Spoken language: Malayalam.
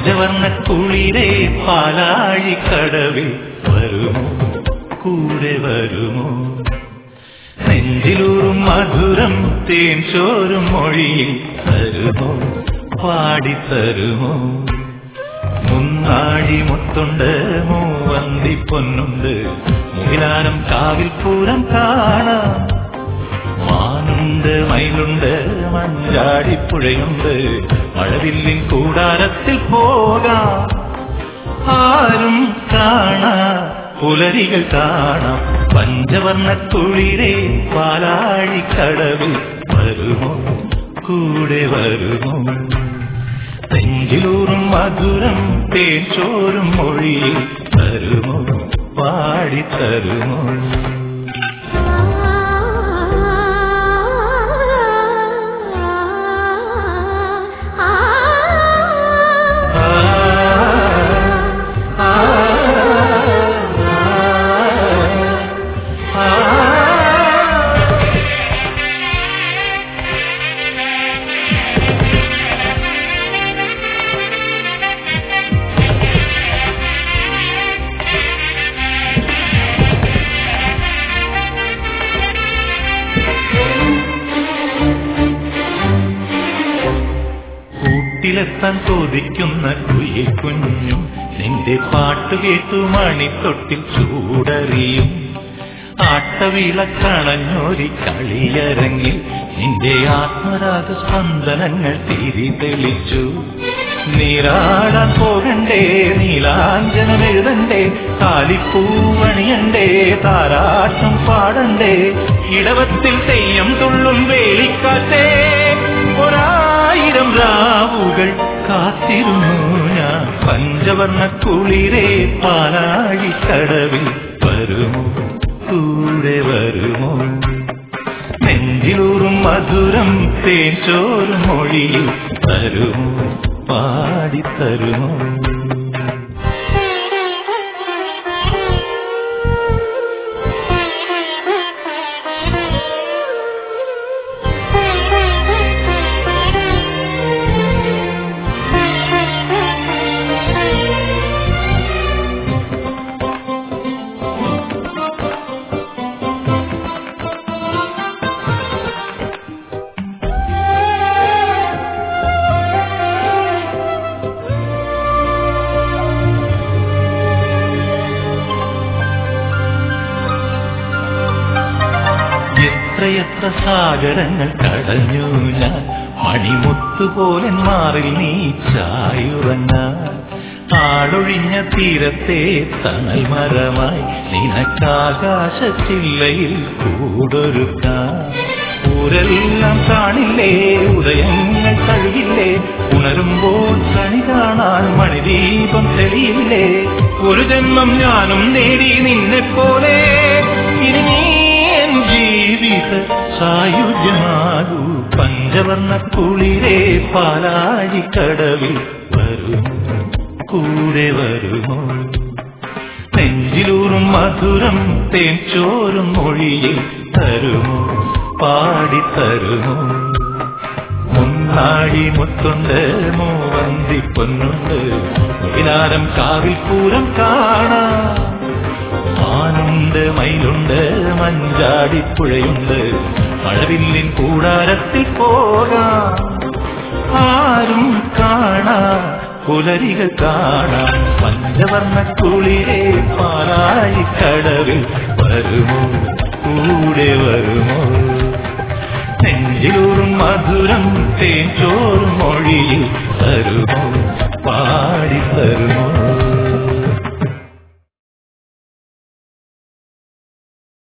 പഞ്ചവർണ്ണ കുളിരേ പാലാഴിക്കടവിൽ വരുമോ കൂടെ വരുമോ നെഞ്ചിലൂറും മധുരം തേൻ ചോരും മൊഴിയിൽ തരുമോ പാടിത്തരുമോ മുന്നാഴി മുത്തുണ്ട് മൂവന്തി പൊന്നുണ്ട് മുകിലാനം കാവിൽ പൂരം കാണാം മാനുണ്ട് മയിലുണ്ട് മഞ്ചാടിപ്പുഴയുണ്ട് മഴവില്ലിൻ കൂടാരത്തിൽ പോകാം ആരും കാണാ പുലരികൾ കാണാം പഞ്ചവർണ്ണ കുളിരേ പാലാഴിക്കടവിൽ വരുമോ കൂടെ വരുമോ നെഞ്ചിലൂറും മധുരം തേൻ ചോരും മൊഴിയിൽ തരുമോ പാടിത്തരുമോ ആ, ആ, ആ, ആ. കൂട്ടിലെത്താൻ കൊതിക്കുന്ന കുയിൽ കുഞ്ഞും നിന്റെ പാട്ടു കേട്ടു മണിത്തൊട്ടിൽ ചൂടറിയും ആട്ടവിളക്കണഞ്ഞൊരി കളിയരങ്ങിൽ നിന്റെ ആത്മരാഗ സ്പന്ദനങ്ങൾ തിരി തെളിച്ചു നീരാടാൻ പോകണ്ടേ നീലാഞ്ജനം എഴുതണ്ടേ താലിപ്പൂവണിയണ്ടേ താരാട്ടം പാടണ്ടേ ഇടവത്തിൽ തെയ്യം തുള്ളും വേലിക്കാറ്റേ ഒരായിരം രാവുകൾ കാത്തിരുന്നു ഞാൻ പഞ്ചവർണ്ണ കുളിരേ പാലാഴിക്കടവിൽ വരുമോ കൂടെ വരുമോ നെഞ്ചിലൂറും മധുരം തേൻ ചോറും മൊഴിയിൽ തരുമോ പാടിത്തരുമോ എത്രയെത്ര സാഗരങ്ങൾ കടഞ്ഞു ഞാൻ മണിമുത്തുപോലെ മാറിൽ നീ ചായുറങ്ങാൻ ആളൊഴിഞ്ഞ തീരത്തെ തണൽ മരമായി നിനക്കാകാശ ചില്ലയിൽ കൂടൊരുക്കാൻ ഊരെല്ലാം കാണില്ലേ ഉദയങ്ങൾ കഴുകില്ലേ ഉണരുമ്പോൾ കണി കാണാൻ മണിദീപം തെളിയില്ലേ ഒരു ജന്മം ഞാനും നേടി നിന്നെ പോലെ ഇനി നീ എൻ ജീവിത സായുജ്യമാകൂ പഞ്ചവർണ്ണ കുളിരേ പാലാഴിക്കടവിൽ വരുമോ കൂടെ വരുമോ നെഞ്ചിലൂറും മധുരം തേൻ ചോറും മൊഴിയിൽ തരുമോ പാടിത്തരുമോ മുന്നാഴി മുത്തുണ്ട് മൂവന്തി പൊന്നുണ്ട് വിലാരം കാവിൽ പൂരം കാണാം മാനുണ്ട് മയിലുണ്ട് മഞ്ചാടിപ്പുഴയുണ്ട് മഴവില്ലിൻ കൂടാരത്തിൽ പോകാം ആരും കാണാ പുലരികൾ കാണാം പഞ്ചവർണ്ണ കുളിരേ പാലായി കടവിൽ വരുമോ കൂടെ വരുമോ നെഞ്ചിലൂറും മധുരം തേൻ ചോറും മൊഴിയിൽ തരുമോ